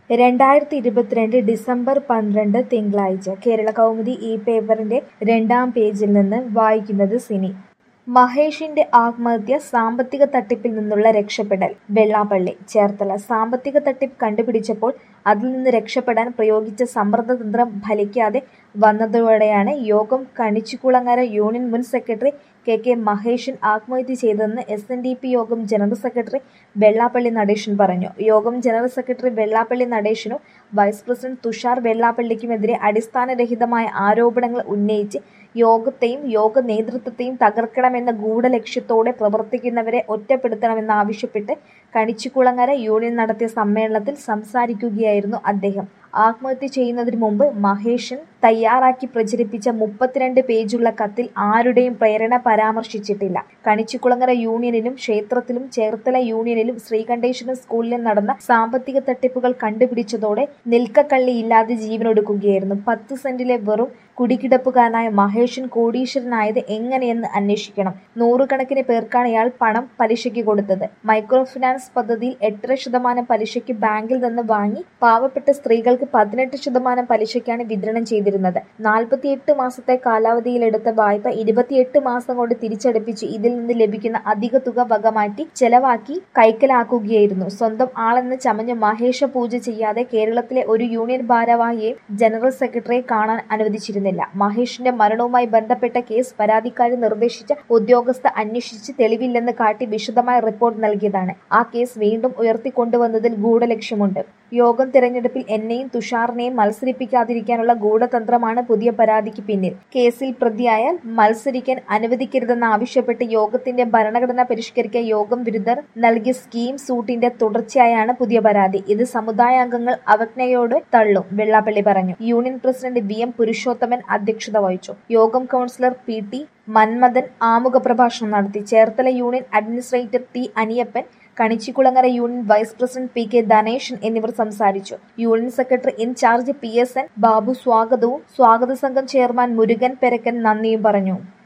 രണ്ടായിരത്തി ഇരുപത്തിരണ്ട് ഡിസംബർ പന്ത്രണ്ട് തിങ്കളാഴ്ച കേരള കൗമുദി ഈ പേപ്പറിന്റെ രണ്ടാം പേജിൽ നിന്ന് വായിക്കുന്നത് സിനി മഹേഷിന്റെ ആത്മഹത്യ സാമ്പത്തിക തട്ടിപ്പിൽ നിന്നുള്ള രക്ഷപ്പെടൽ വെള്ളാപ്പള്ളി ചേർത്തല സാമ്പത്തിക തട്ടിപ്പ് കണ്ടുപിടിച്ചപ്പോൾ അതിൽ നിന്ന് രക്ഷപ്പെടാൻ പ്രയോഗിച്ച സമ്മർദ്ദതന്ത്രം ഫലിക്കാതെ വന്നതോടെയാണ് യോഗം കണിച്ചുകുളങ്ങര യൂണിയൻ മുൻ സെക്രട്ടറി കെ കെ മഹേഷൻ ആത്മഹത്യ ചെയ്തതെന്ന് എസ് എൻ ഡി പി യോഗം ജനറൽ സെക്രട്ടറി വെള്ളാപ്പള്ളി നടേശൻ പറഞ്ഞു യോഗം ജനറൽ സെക്രട്ടറി വെള്ളാപ്പള്ളി നടേശനും വൈസ് പ്രസിഡന്റ് തുഷാർ വെള്ളാപ്പള്ളിക്കുമെതിരെ അടിസ്ഥാനരഹിതമായ ആരോപണങ്ങൾ ഉന്നയിച്ച് യോഗത്തെയും യോഗ നേതൃത്വത്തെയും തകർക്കണമെന്ന ഗൂഢലക്ഷ്യത്തോടെ പ്രവർത്തിക്കുന്നവരെ ഒറ്റപ്പെടുത്തണമെന്നാവശ്യപ്പെട്ട് കണിച്ചുകുളങ്ങര യൂണിയൻ നടത്തിയ സമ്മേളനത്തിൽ സംസാരിക്കുകയായിരുന്നു അദ്ദേഹം ആത്മഹത്യ ചെയ്യുന്നതിന് മുമ്പ് മഹേഷൻ തയ്യാറാക്കി പ്രചരിപ്പിച്ച മുപ്പത്തിരണ്ട് പേജുള്ള കത്തിൽ ആരുടെയും പ്രേരണ പരാമർശിച്ചിട്ടില്ല കണിച്ചുകുളങ്ങര യൂണിയനിലും ക്ഷേത്രത്തിലും ചേർത്തല യൂണിയനിലും ശ്രീകണ്ഠേശ്വരം സ്കൂളിലും നടന്ന സാമ്പത്തിക തട്ടിപ്പുകൾ കണ്ടുപിടിച്ചതോടെ നിൽക്കക്കള്ളിയില്ലാതെ ജീവനൊടുക്കുകയായിരുന്നു പത്ത് സെന്റിലെ വെറും കുടികിടപ്പുകാരനായ മഹേഷൻ കോടീശ്വരനായത് എങ്ങനെയെന്ന് അന്വേഷിക്കണം നൂറുകണക്കിന് പേർക്കാണ് ഇയാൾ പണം പലിശയ്ക്ക് കൊടുത്തത് മൈക്രോ ഫിനാൻസ് പദ്ധതിയിൽ എട്ടര ശതമാനം പലിശയ്ക്ക് ബാങ്കിൽ നിന്ന് വാങ്ങി പാവപ്പെട്ട സ്ത്രീകൾക്ക് പതിനെട്ട് ശതമാനം പലിശയ്ക്കാണ് വിതരണം ചെയ്തിരുന്നത് നാൽപ്പത്തിയെട്ട് മാസത്തെ കാലാവധിയിലെടുത്ത വായ്പ ഇരുപത്തിയെട്ട് മാസം കൊണ്ട് തിരിച്ചടപ്പിച്ച് ഇതിൽ നിന്ന് ലഭിക്കുന്ന അധിക തുക വകമാറ്റി ചെലവാക്കി കൈക്കലാക്കുകയായിരുന്നു സ്വന്തം ആളെന്ന് ചമഞ്ഞ് മഹേഷ പൂജ ചെയ്യാതെ കേരളത്തിലെ ഒരു യൂണിയൻ ഭാരവാഹിയെയും ജനറൽ സെക്രട്ടറിയെ കാണാൻ അനുവദിച്ചിരുന്നില്ല മഹേഷിന്റെ മരണവുമായി ബന്ധപ്പെട്ട കേസ് പരാതിക്കാരി നിർദ്ദേശിച്ച ഉദ്യോഗസ്ഥ അന്വേഷിച്ച് തെളിവില്ലെന്ന് കാട്ടി വിശദമായ റിപ്പോർട്ട് നൽകിയതാണ് ആ കേസ് വീണ്ടും ഉയർത്തിക്കൊണ്ടുവന്നതിൽ ഗൂഢലക്ഷ്യമുണ്ട് യോഗം തിരഞ്ഞെടുപ്പിൽ എന്നെയും തുഷാറിനെയും മത്സരിപ്പിക്കാതിരിക്കാനുള്ള ഗൂഢതന്ത്രമാണ് പുതിയ പരാതിക്ക് പിന്നിൽ കേസിൽ പ്രതിയായാൽ മത്സരിക്കാൻ അനുവദിക്കരുതെന്ന് ആവശ്യപ്പെട്ട് യോഗത്തിന്റെ ഭരണഘടന പരിഷ്കരിക്കാൻ യോഗം വിരുദ്ധർ നൽകിയ സ്കീം സൂട്ടിന്റെ തുടർച്ചയായാണ് പുതിയ പരാതി ഇത് സമുദായാംഗങ്ങൾ അവജ്ഞയോട് തള്ളും വെള്ളാപ്പള്ളി പറഞ്ഞു union president V M Purushothaman അധ്യക്ഷത വഹിച്ചു യോഗം കൗൺസിലർ പി ടി മന്മഥൻ ആമുഖ പ്രഭാഷണം നടത്തി Cherthala union administrator T Aniyappan Kanichikulangara union vice president P K Dhaneshan എന്നിവർ സംസാരിച്ചു union secretary in charge P S N Babu സ്വാഗതവും സ്വാഗത സംഘം ചെയർമാൻ മുരുകൻ പെരക്കൻ നന്ദിയും പറഞ്ഞു